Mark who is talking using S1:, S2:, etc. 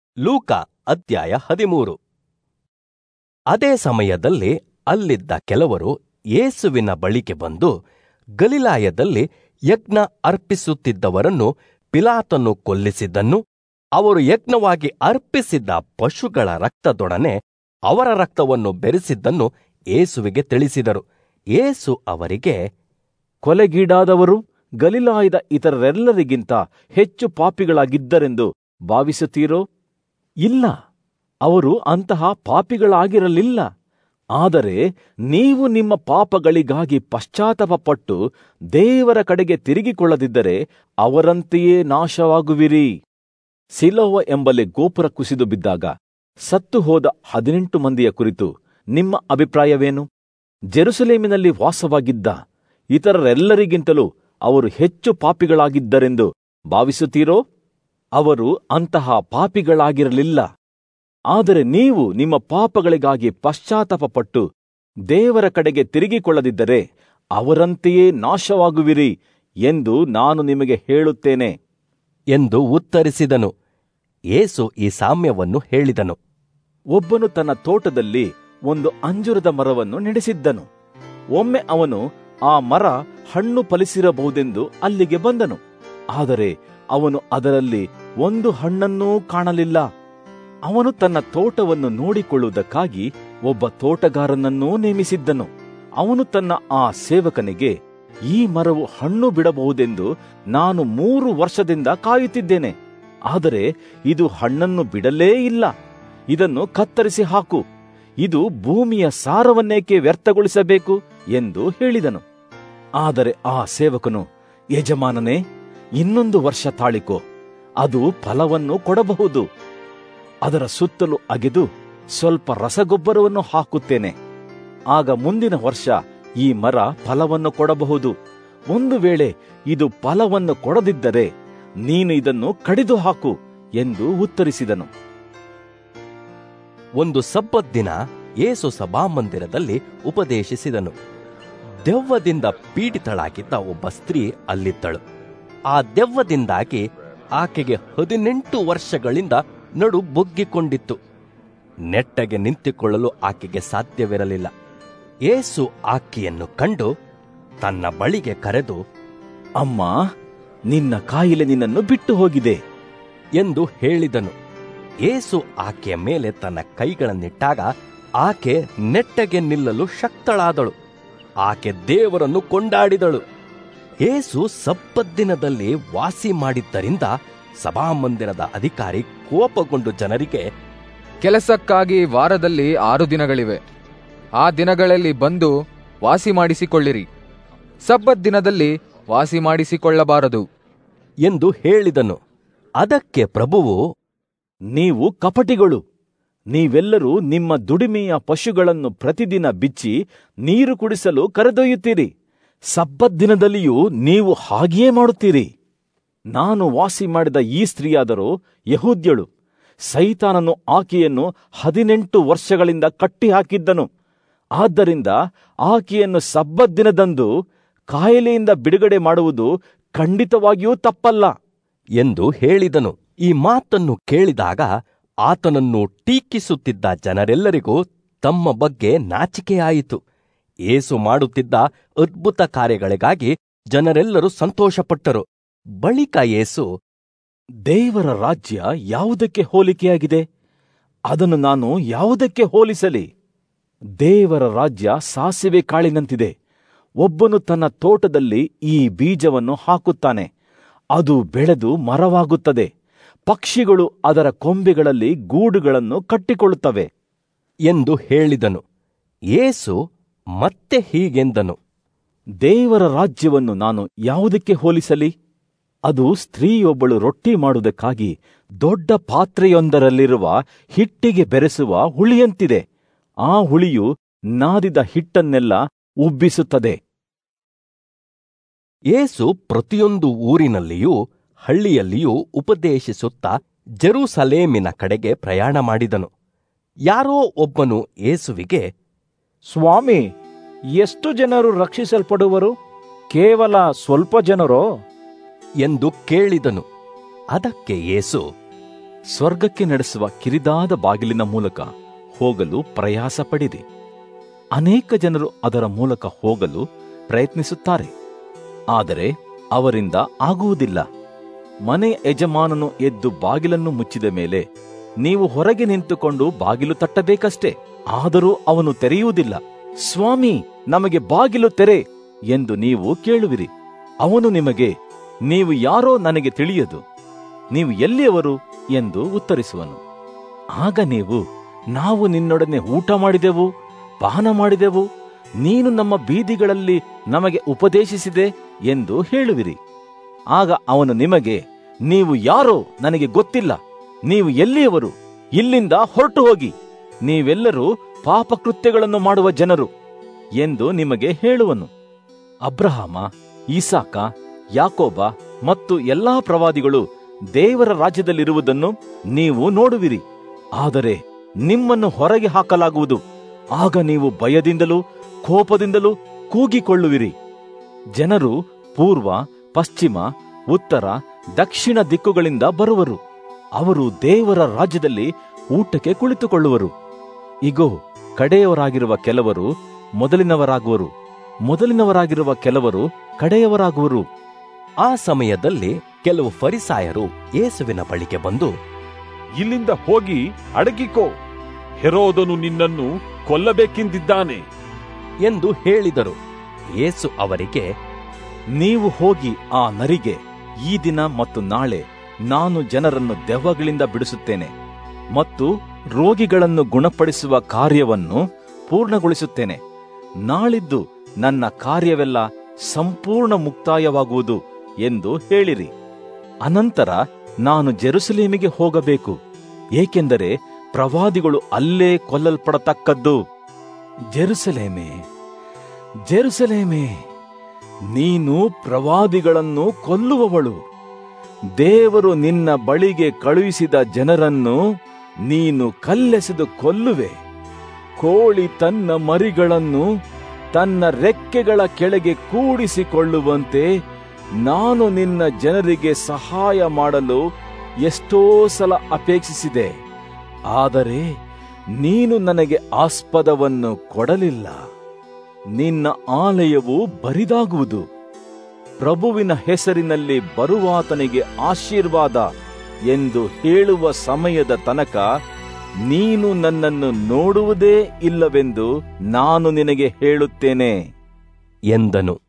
S1: ಲೂಕ ಅಧ್ಯಾಯ ಹದಿಮೂರು ಅದೇ ಸಮಯದಲ್ಲಿ ಅಲ್ಲಿದ್ದ ಕೆಲವರು ಯೇಸುವಿನ ಬಳಿಗೆ ಬಂದು ಗಲಿಲಾಯದಲ್ಲಿ ಯಜ್ಞ ಅರ್ಪಿಸುತ್ತಿದ್ದವರನ್ನು ಪಿಲಾತನು ಕೊಲ್ಲಿಸಿದ್ದನ್ನು ಅವರು ಯಜ್ಞವಾಗಿ ಅರ್ಪಿಸಿದ್ದ ಪಶುಗಳ ರಕ್ತದೊಡನೆ ಅವರ ರಕ್ತವನ್ನು ಬೆರೆಸಿದ್ದನ್ನು ಏಸುವಿಗೆ ತಿಳಿಸಿದರು ಏಸು ಅವರಿಗೆ
S2: ಕೊಲೆಗೀಡಾದವರು ಗಲಿಲಾಯದ ಇತರರೆಲ್ಲರಿಗಿಂತ ಹೆಚ್ಚು ಪಾಪಿಗಳಾಗಿದ್ದರೆಂದು ಭಾವಿಸುತ್ತೀರೋ ಇಲ್ಲ ಅವರು ಅಂತಹ ಪಾಪಿಗಳಾಗಿರಲಿಲ್ಲ ಆದರೆ ನೀವು ನಿಮ್ಮ ಪಾಪಗಳಿಗಾಗಿ ಪಶ್ಚಾತ್ತಾಪಪಟ್ಟು ದೇವರ ಕಡೆಗೆ ತಿರುಗಿಕೊಳ್ಳದಿದ್ದರೆ ಅವರಂತೆಯೇ ನಾಶವಾಗುವಿರಿ ಸಿಲೋವ ಎಂಬಲ್ಲಿ ಗೋಪುರ ಕುಸಿದು ಬಿದ್ದಾಗ ಸತ್ತು ಹೋದ ಹದಿನೆಂಟು ಮಂದಿಯ ಕುರಿತು ನಿಮ್ಮ ಅಭಿಪ್ರಾಯವೇನು ಜೆರುಸಲೇಮಿನಲ್ಲಿ ವಾಸವಾಗಿದ್ದ ಇತರರೆಲ್ಲರಿಗಿಂತಲೂ ಅವರು ಹೆಚ್ಚು ಪಾಪಿಗಳಾಗಿದ್ದರೆಂದು ಭಾವಿಸುತ್ತೀರೋ ಅವರು ಅಂತಹ ಪಾಪಿಗಳಾಗಿರಲಿಲ್ಲ ಆದರೆ ನೀವು ನಿಮ್ಮ ಪಾಪಗಳಿಗಾಗಿ ಪಶ್ಚಾತ್ತಾಪಪಟ್ಟು ದೇವರ ಕಡೆಗೆ ತಿರುಗಿಕೊಳ್ಳದಿದ್ದರೆ ಅವರಂತೆಯೇ ನಾಶವಾಗುವಿರಿ ಎಂದು ನಾನು ನಿಮಗೆ ಹೇಳುತ್ತೇನೆ
S1: ಎಂದು ಉತ್ತರಿಸಿದನು ಏಸು ಈ ಸಾಮ್ಯವನ್ನು ಹೇಳಿದನು
S2: ಒಬ್ಬನು ತನ್ನ ತೋಟದಲ್ಲಿ ಒಂದು ಅಂಜುರದ ಮರವನ್ನು ನೆಡೆಸಿದ್ದನು ಒಮ್ಮೆ ಅವನು ಆ ಮರ ಹಣ್ಣು ಫಲಿಸಿರಬಹುದೆಂದು ಅಲ್ಲಿಗೆ ಬಂದನು ಆದರೆ ಅವನು ಅದರಲ್ಲಿ ಒಂದು ಹಣ್ಣನ್ನೂ ಕಾಣಲಿಲ್ಲ ಅವನು ತನ್ನ ತೋಟವನ್ನು ನೋಡಿಕೊಳ್ಳುವುದಕ್ಕಾಗಿ ಒಬ್ಬ ತೋಟಗಾರನನ್ನೂ ನೇಮಿಸಿದ್ದನು ಅವನು ತನ್ನ ಆ ಸೇವಕನಿಗೆ ಈ ಮರವು ಹಣ್ಣು ಬಿಡಬಹುದೆಂದು ನಾನು ಮೂರು ವರ್ಷದಿಂದ ಕಾಯುತ್ತಿದ್ದೇನೆ ಆದರೆ ಇದು ಹಣ್ಣನ್ನು ಬಿಡಲೇ ಇಲ್ಲ ಇದನ್ನು ಕತ್ತರಿಸಿ ಹಾಕು ಇದು ಭೂಮಿಯ ಸಾರವನ್ನೇಕೆ ವ್ಯರ್ಥಗೊಳಿಸಬೇಕು ಎಂದು ಹೇಳಿದನು ಆದರೆ ಆ ಸೇವಕನು ಯಜಮಾನನೇ ಇನ್ನೊಂದು ವರ್ಷ ತಾಳಿಕೋ ಅದು ಫಲವನ್ನು ಕೊಡಬಹುದು ಅದರ ಸುತ್ತಲೂ ಅಗೆದು ಸ್ವಲ್ಪ ರಸಗೊಬ್ಬರವನ್ನು ಹಾಕುತ್ತೇನೆ ಆಗ ಮುಂದಿನ ವರ್ಷ ಈ ಮರ ಫಲವನ್ನು ಕೊಡಬಹುದು ಒಂದು ವೇಳೆ ಇದು ಫಲವನ್ನು ಕೊಡದಿದ್ದರೆ ನೀನು ಇದನ್ನು ಕಡಿದು ಹಾಕು ಎಂದು ಉತ್ತರಿಸಿದನು
S1: ಒಂದು ಸಬ್ಬತ್ ದಿನ ಏಸು ಸಭಾಮಂದಿರದಲ್ಲಿ ಉಪದೇಶಿಸಿದನು ದೆವ್ವದಿಂದ ಪೀಡಿತಳಾಗಿದ್ದ ಒಬ್ಬ ಸ್ತ್ರೀ ಅಲ್ಲಿದ್ದಳು ಆ ದೆವ್ವದಿಂದಾಗಿ ಆಕೆಗೆ ಹದಿನೆಂಟು ವರ್ಷಗಳಿಂದ ನಡು ಬೊಗ್ಗಿಕೊಂಡಿತ್ತು ನೆಟ್ಟಗೆ ನಿಂತುಕೊಳ್ಳಲು ಆಕೆಗೆ ಸಾಧ್ಯವಿರಲಿಲ್ಲ ಏಸು ಆಕೆಯನ್ನು ಕಂಡು ತನ್ನ ಬಳಿಗೆ ಕರೆದು
S2: ಅಮ್ಮ ನಿನ್ನ ಕಾಯಿಲೆ ನಿನ್ನನ್ನು ಬಿಟ್ಟು ಹೋಗಿದೆ
S1: ಎಂದು ಹೇಳಿದನು ಏಸು ಆಕೆಯ ಮೇಲೆ ತನ್ನ ಕೈಗಳನ್ನಿಟ್ಟಾಗ ಆಕೆ ನೆಟ್ಟಗೆ ನಿಲ್ಲಲು ಶಕ್ತಳಾದಳು ಆಕೆ ದೇವರನ್ನು ಕೊಂಡಾಡಿದಳು ಏಸು ಸಬ್ಬದ್ದಿನದಲ್ಲಿ ವಾಸಿ ಮಾಡಿದ್ದರಿಂದ ಸಭಾಮಂದಿರದ ಅಧಿಕಾರಿ ಕೋಪಗೊಂಡು ಜನರಿಗೆ
S3: ಕೆಲಸಕ್ಕಾಗಿ ವಾರದಲ್ಲಿ ಆರು ದಿನಗಳಿವೆ ಆ ದಿನಗಳಲ್ಲಿ ಬಂದು ವಾಸಿ ಮಾಡಿಸಿಕೊಳ್ಳಿರಿ ಸಬ್ಬತ್ ದಿನದಲ್ಲಿ ವಾಸಿ ಮಾಡಿಸಿಕೊಳ್ಳಬಾರದು
S1: ಎಂದು ಹೇಳಿದನು ಅದಕ್ಕೆ ಪ್ರಭುವು
S2: ನೀವು ಕಪಟಿಗಳು ನೀವೆಲ್ಲರೂ ನಿಮ್ಮ ದುಡಿಮೆಯ ಪಶುಗಳನ್ನು ಪ್ರತಿದಿನ ಬಿಚ್ಚಿ ನೀರು ಕುಡಿಸಲು ಕರೆದೊಯ್ಯುತ್ತೀರಿ ಸಬ್ಬತ್ ದಿನದಲ್ಲಿಯೂ ನೀವು ಹಾಗೆಯೇ ಮಾಡುತ್ತೀರಿ ನಾನು ವಾಸಿ ಮಾಡಿದ ಈ ಸ್ತ್ರೀಯಾದರೂ ಯಹೂದ್ಯಳು ಸೈತಾನನು ಆಕೆಯನ್ನು ಹದಿನೆಂಟು ವರ್ಷಗಳಿಂದ ಕಟ್ಟಿಹಾಕಿದ್ದನು ಆದ್ದರಿಂದ ಆಕೆಯನ್ನು ಸಬ್ಬತ್ ದಿನದಂದು ಕಾಯಿಲೆಯಿಂದ ಬಿಡುಗಡೆ ಮಾಡುವುದು ಖಂಡಿತವಾಗಿಯೂ ತಪ್ಪಲ್ಲ
S1: ಎಂದು ಹೇಳಿದನು ಈ ಮಾತನ್ನು ಕೇಳಿದಾಗ ಆತನನ್ನು ಟೀಕಿಸುತ್ತಿದ್ದ ಜನರೆಲ್ಲರಿಗೂ ತಮ್ಮ ಬಗ್ಗೆ ನಾಚಿಕೆಯಾಯಿತು ಏಸು ಮಾಡುತ್ತಿದ್ದ ಅದ್ಭುತ ಕಾರ್ಯಗಳಿಗಾಗಿ ಜನರೆಲ್ಲರೂ ಸಂತೋಷಪಟ್ಟರು ಬಳಿಕ ಏಸು
S2: ದೇವರ ರಾಜ್ಯ ಯಾವುದಕ್ಕೆ ಹೋಲಿಕೆಯಾಗಿದೆ ಅದನ್ನು ನಾನು ಯಾವುದಕ್ಕೆ ಹೋಲಿಸಲಿ ದೇವರ ರಾಜ್ಯ ಸಾಸಿವೆ ಕಾಳಿನಂತಿದೆ ಒಬ್ಬನು ತನ್ನ ತೋಟದಲ್ಲಿ ಈ ಬೀಜವನ್ನು ಹಾಕುತ್ತಾನೆ ಅದು ಬೆಳೆದು ಮರವಾಗುತ್ತದೆ ಪಕ್ಷಿಗಳು ಅದರ ಕೊಂಬೆಗಳಲ್ಲಿ ಗೂಡುಗಳನ್ನು ಕಟ್ಟಿಕೊಳ್ಳುತ್ತವೆ
S1: ಎಂದು ಹೇಳಿದನು ಏಸು ಮತ್ತೆ ಹೀಗೆಂದನು
S2: ದೇವರ ರಾಜ್ಯವನ್ನು ನಾನು ಯಾವುದಕ್ಕೆ ಹೋಲಿಸಲಿ ಅದು ಸ್ತ್ರೀಯೊಬ್ಬಳು ರೊಟ್ಟಿ ಮಾಡುವುದಕ್ಕಾಗಿ ದೊಡ್ಡ ಪಾತ್ರೆಯೊಂದರಲ್ಲಿರುವ ಹಿಟ್ಟಿಗೆ ಬೆರೆಸುವ ಹುಳಿಯಂತಿದೆ ಆ ಹುಳಿಯು ನಾದಿದ ಹಿಟ್ಟನ್ನೆಲ್ಲ ಉಬ್ಬಿಸುತ್ತದೆ
S1: ಏಸು ಪ್ರತಿಯೊಂದು ಊರಿನಲ್ಲಿಯೂ ಹಳ್ಳಿಯಲ್ಲಿಯೂ ಉಪದೇಶಿಸುತ್ತಾ ಜೆರೂಸಲೇಮಿನ ಕಡೆಗೆ ಪ್ರಯಾಣ ಮಾಡಿದನು ಯಾರೋ ಒಬ್ಬನು ಏಸುವಿಗೆ
S4: ಸ್ವಾಮಿ ಎಷ್ಟು ಜನರು ರಕ್ಷಿಸಲ್ಪಡುವರು ಕೇವಲ ಸ್ವಲ್ಪ ಜನರೋ
S1: ಎಂದು ಕೇಳಿದನು ಅದಕ್ಕೆ ಏಸು
S2: ಸ್ವರ್ಗಕ್ಕೆ ನಡೆಸುವ ಕಿರಿದಾದ ಬಾಗಿಲಿನ ಮೂಲಕ ಹೋಗಲು ಪ್ರಯಾಸ ಪಡಿರಿ ಅನೇಕ ಜನರು ಅದರ ಮೂಲಕ ಹೋಗಲು ಪ್ರಯತ್ನಿಸುತ್ತಾರೆ ಆದರೆ ಅವರಿಂದ ಆಗುವುದಿಲ್ಲ ಮನೆಯ ಯಜಮಾನನು ಎದ್ದು ಬಾಗಿಲನ್ನು ಮುಚ್ಚಿದ ಮೇಲೆ ನೀವು ಹೊರಗೆ ನಿಂತುಕೊಂಡು ಬಾಗಿಲು ತಟ್ಟಬೇಕಷ್ಟೇ ಆದರೂ ಅವನು ತೆರೆಯುವುದಿಲ್ಲ ಸ್ವಾಮಿ ನಮಗೆ ಬಾಗಿಲು ತೆರೆ ಎಂದು ನೀವು ಕೇಳುವಿರಿ ಅವನು ನಿಮಗೆ ನೀವು ಯಾರೋ ನನಗೆ ತಿಳಿಯದು ನೀವು ಎಲ್ಲಿಯವರು ಎಂದು ಉತ್ತರಿಸುವನು ಆಗ ನೀವು ನಾವು ನಿನ್ನೊಡನೆ ಊಟ ಮಾಡಿದೆವು ಪಾನ ಮಾಡಿದೆವು ನೀನು ನಮ್ಮ ಬೀದಿಗಳಲ್ಲಿ ನಮಗೆ ಉಪದೇಶಿಸಿದೆ ಎಂದು ಹೇಳುವಿರಿ ಆಗ ಅವನು ನಿಮಗೆ ನೀವು ಯಾರೋ ನನಗೆ ಗೊತ್ತಿಲ್ಲ ನೀವು ಎಲ್ಲಿಯವರು ಇಲ್ಲಿಂದ ಹೊರಟು ಹೋಗಿ ನೀವೆಲ್ಲರೂ ಪಾಪಕೃತ್ಯಗಳನ್ನು ಮಾಡುವ ಜನರು ಎಂದು ನಿಮಗೆ ಹೇಳುವನು ಅಬ್ರಹಾಮ ಈಸಾಕ ಯಾಕೋಬ ಮತ್ತು ಎಲ್ಲಾ ಪ್ರವಾದಿಗಳು ದೇವರ ರಾಜ್ಯದಲ್ಲಿರುವುದನ್ನು ನೀವು ನೋಡುವಿರಿ ಆದರೆ ನಿಮ್ಮನ್ನು ಹೊರಗೆ ಹಾಕಲಾಗುವುದು ಆಗ ನೀವು ಭಯದಿಂದಲೂ ಕೋಪದಿಂದಲೂ ಕೂಗಿಕೊಳ್ಳುವಿರಿ ಜನರು ಪೂರ್ವ ಪಶ್ಚಿಮ ಉತ್ತರ ದಕ್ಷಿಣ ದಿಕ್ಕುಗಳಿಂದ ಬರುವರು ಅವರು ದೇವರ ರಾಜ್ಯದಲ್ಲಿ ಊಟಕ್ಕೆ ಕುಳಿತುಕೊಳ್ಳುವರು ಇಗೋ ಕಡೆಯವರಾಗಿರುವ ಕೆಲವರು ಮೊದಲಿನವರಾಗುವರು ಮೊದಲಿನವರಾಗಿರುವ ಕೆಲವರು ಕಡೆಯವರಾಗುವರು
S1: ಆ ಸಮಯದಲ್ಲಿ ಕೆಲವು ಫರಿಸಾಯರು ಯೇಸುವಿನ ಬಳಿಗೆ ಬಂದು
S5: ಇಲ್ಲಿಂದ ಹೋಗಿ ಅಡಗಿಕೋ ಹೆರೋದನು ನಿನ್ನನ್ನು ಕೊಲ್ಲಬೇಕೆಂದಿದ್ದಾನೆ
S1: ಎಂದು ಹೇಳಿದರು ಯೇಸು ಅವರಿಗೆ
S2: ನೀವು ಹೋಗಿ ಆ ನರಿಗೆ ಈ ದಿನ ಮತ್ತು ನಾಳೆ ನಾನು ಜನರನ್ನು ದೆವ್ವಗಳಿಂದ ಬಿಡಿಸುತ್ತೇನೆ ಮತ್ತು ರೋಗಿಗಳನ್ನು ಗುಣಪಡಿಸುವ ಕಾರ್ಯವನ್ನು ಪೂರ್ಣಗೊಳಿಸುತ್ತೇನೆ ನಾಳಿದ್ದು ನನ್ನ ಕಾರ್ಯವೆಲ್ಲ ಸಂಪೂರ್ಣ ಮುಕ್ತಾಯವಾಗುವುದು ಎಂದು ಹೇಳಿರಿ ಅನಂತರ ನಾನು ಜೆರುಸಲೇಮಿಗೆ ಹೋಗಬೇಕು ಏಕೆಂದರೆ ಪ್ರವಾದಿಗಳು ಅಲ್ಲೇ ಕೊಲ್ಲಲ್ಪಡತಕ್ಕದ್ದು ಜೆರುಸಲೇಮೇ ಜೆರುಸಲೇಮೇ ನೀನು ಪ್ರವಾದಿಗಳನ್ನು ಕೊಲ್ಲುವವಳು ದೇವರು ನಿನ್ನ ಬಳಿಗೆ ಕಳುಹಿಸಿದ ಜನರನ್ನು ನೀನು ಕಲ್ಲೆಸೆದು ಕೊಲ್ಲುವೆ ಕೋಳಿ ತನ್ನ ಮರಿಗಳನ್ನು ತನ್ನ ರೆಕ್ಕೆಗಳ ಕೆಳಗೆ ಕೂಡಿಸಿಕೊಳ್ಳುವಂತೆ ನಾನು ನಿನ್ನ ಜನರಿಗೆ ಸಹಾಯ ಮಾಡಲು ಎಷ್ಟೋ ಸಲ ಅಪೇಕ್ಷಿಸಿದೆ ಆದರೆ ನೀನು ನನಗೆ ಆಸ್ಪದವನ್ನು ಕೊಡಲಿಲ್ಲ ನಿನ್ನ ಆಲಯವು ಬರಿದಾಗುವುದು ಪ್ರಭುವಿನ ಹೆಸರಿನಲ್ಲಿ ಬರುವಾತನಿಗೆ ಆಶೀರ್ವಾದ ಎಂದು ಹೇಳುವ ಸಮಯದ ತನಕ ನೀನು ನನ್ನನ್ನು ನೋಡುವುದೇ ಇಲ್ಲವೆಂದು ನಾನು ನಿನಗೆ ಹೇಳುತ್ತೇನೆ
S1: ಎಂದನು